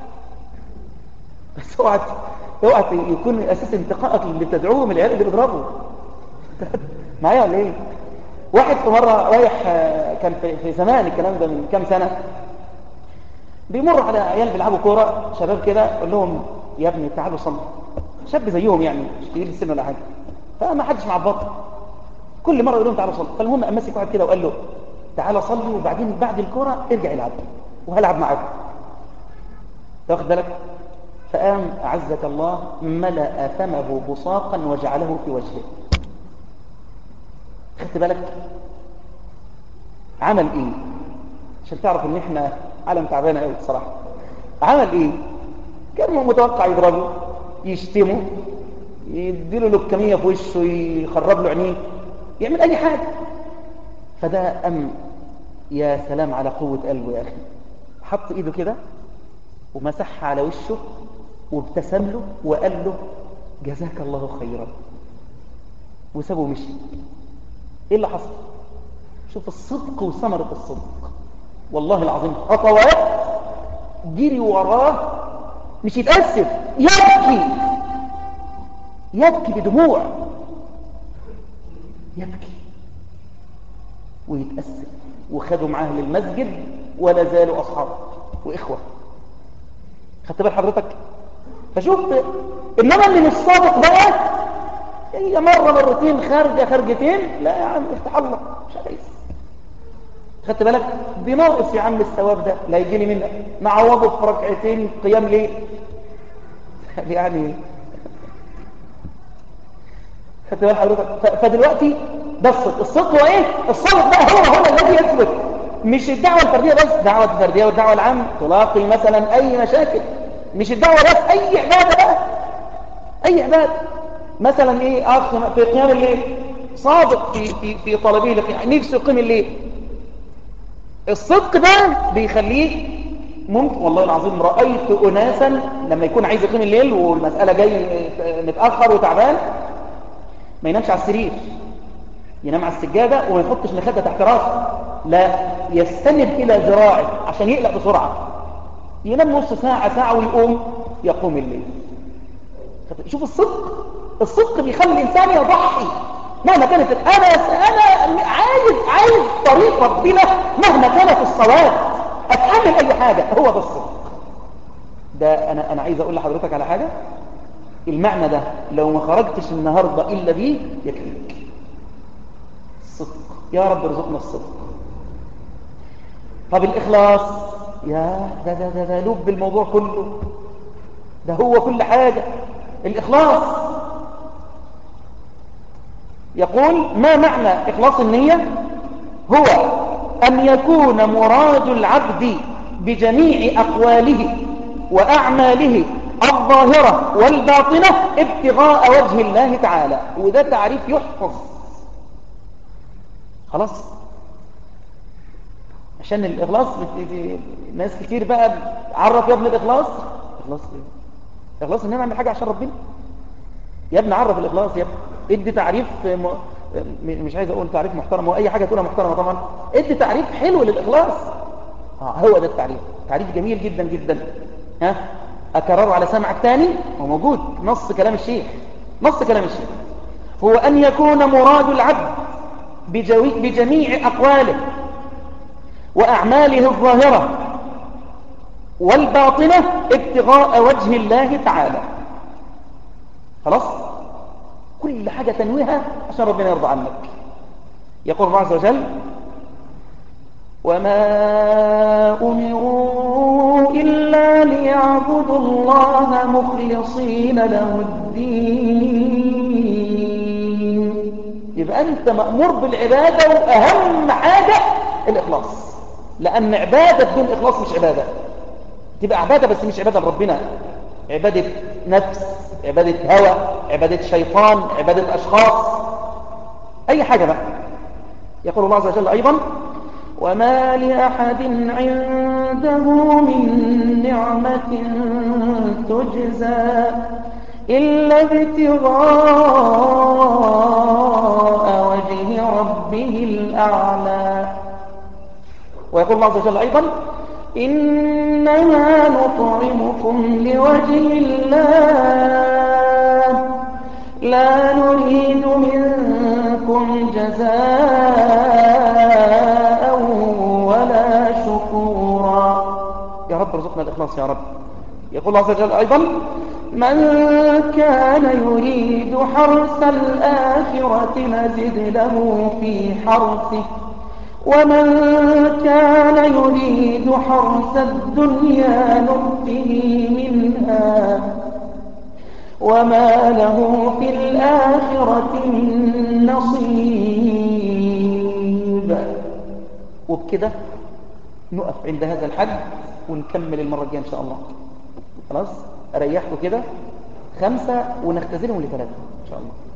C: بس اوعى اوعى يكون أساس انتقائك اللي بتدعوه من العيال اللي بيضربوا معايا ولا ايه واحد في مرة رايح كان في, في زمان الكلام ده من كام سنة بيمر على عيال بيلعبوا كورة شباب كده قال لهم يا ابني تعالوا صلوا شاب زيهم يعني مش كبير السن ولا حاجة فما حدش مع بطل كل مرة يقول لهم تعالوا صلوا فالمهم أمسك واحد كده وقال له تعالى صلي وبعدين بعد الكورة ارجع العب وهلعب معاكم تاخد بالك فقام أعزك الله ملأ فمه بصاقا وجعله في وجهه خدت بالك عمل ايه عشان تعرف ان احنا عالم تعبانه قوي بصراحه عمل ايه كان متوقع يضربه يشتمه يديله لكميه في وشه يخرب له عينيه يعمل اي حاجه فده ام يا سلام على قوه قلبه يا اخي حط ايده كده ومسح على وشه وابتسم له وقال له جزاك الله خيرا وسابه مشي ايه اللي حصل شوف الصدق وثمرة الصدق والله العظيم خطوات جري وراه مش يتأسف يبكي يبكي بدموع يبكي ويتأسف وخدوا معاه للمسجد ولا زالوا أصحاب وإخوة خدت بال حضرتك فشوف إنما اللي مش صادق بقى هي مرة مرتين خارجة خارجتين لا يا عم افتح الله مش عايز خدت بالك بناقص يا عم الثواب ده لا يجي لي منك نعوضه في ركعتين قيام ليه يعني خدت بالك حضرتك فدلوقتي ده الصدق الصدق هو ايه الصدق بقى هو هو الذي يثبت مش الدعوة الفردية بس الدعوة الفردية والدعوة العامة تلاقي مثلا اي مشاكل مش الدعوة بس اي عبادة بقى اي عبادة مثلا ايه اخ في قيام الليل صادق في في في طلبه لقيام نفسه يقيم الليل الصدق ده بيخليه ممكن والله العظيم رأيت أناسا لما يكون عايز يقيم الليل والمسألة جاي متأخر وتعبان ما ينامش على السرير ينام على السجادة وما يحطش مخدة تحت راسه لا يستند إلى ذراعه عشان يقلق بسرعة ينام نص ساعة ساعة ويقوم يقوم الليل شوف الصدق الصدق بيخلي الإنسان يضحي مهما كانت أنا أنا عايز عايز طريق ربنا مهما كانت الصواب أتحمل أي حاجة هو ده الصدق ده أنا أنا عايز أقول لحضرتك على حاجة المعنى ده لو ما خرجتش النهاردة إلا بيه يكفيك الصدق يا رب ارزقنا الصدق طب الإخلاص يا ده ده ده, ده لب الموضوع كله ده هو كل حاجة الإخلاص يقول ما معنى إخلاص النية هو أن يكون مراد العبد بجميع أقواله وأعماله الظاهرة والباطنة ابتغاء وجه الله تعالى وده تعريف يحفظ خلاص عشان الإخلاص ناس كتير بقى عرف يا ابن الإخلاص إخلاص إيه؟ إخلاص إن أنا أعمل حاجة عشان ربنا يا ابن عرف الإخلاص يا ابن ادي تعريف م... مش عايز أقول تعريف محترم وأي حاجة تقولها محترمة طبعا ادي تعريف حلو للإخلاص آه هو ده التعريف تعريف جميل جدا جدا ها أكرره على سمعك تاني هو موجود نص كلام الشيخ نص كلام الشيخ هو أن يكون مراد العبد بجوي... بجميع أقواله وأعماله الظاهرة والباطنة ابتغاء وجه الله تعالى خلاص كل حاجة تنويها عشان ربنا يرضى عنك يقول الله عز وجل وما أمروا إلا ليعبدوا الله مخلصين له الدين يبقى أنت مأمور بالعبادة وأهم حاجة الإخلاص لأن عبادة بدون إخلاص مش عبادة تبقى عبادة بس مش عبادة لربنا عبادة نفس عبادة هوى عبادة شيطان عبادة أشخاص أي حاجة بقى يقول الله عز وجل أيضا وما لأحد عنده من نعمة تجزى إلا ابتغاء وجه ربه الأعلى ويقول الله عز وجل أيضا إنما نطعمكم لوجه الله لا نريد منكم جزاء ولا شكورا يا رب ارزقنا الإخلاص يا رب يقول الله عز وجل أيضا من كان يريد حرث الآخرة نزد له في حرثه ومن كان يريد حرث الدنيا نؤته منها وما له في الآخرة من نصيب وبكده نقف عند هذا الحد ونكمل المرة الجاية إن شاء الله خلاص أريحكم كده خمسة ونختزلهم لثلاثة إن شاء الله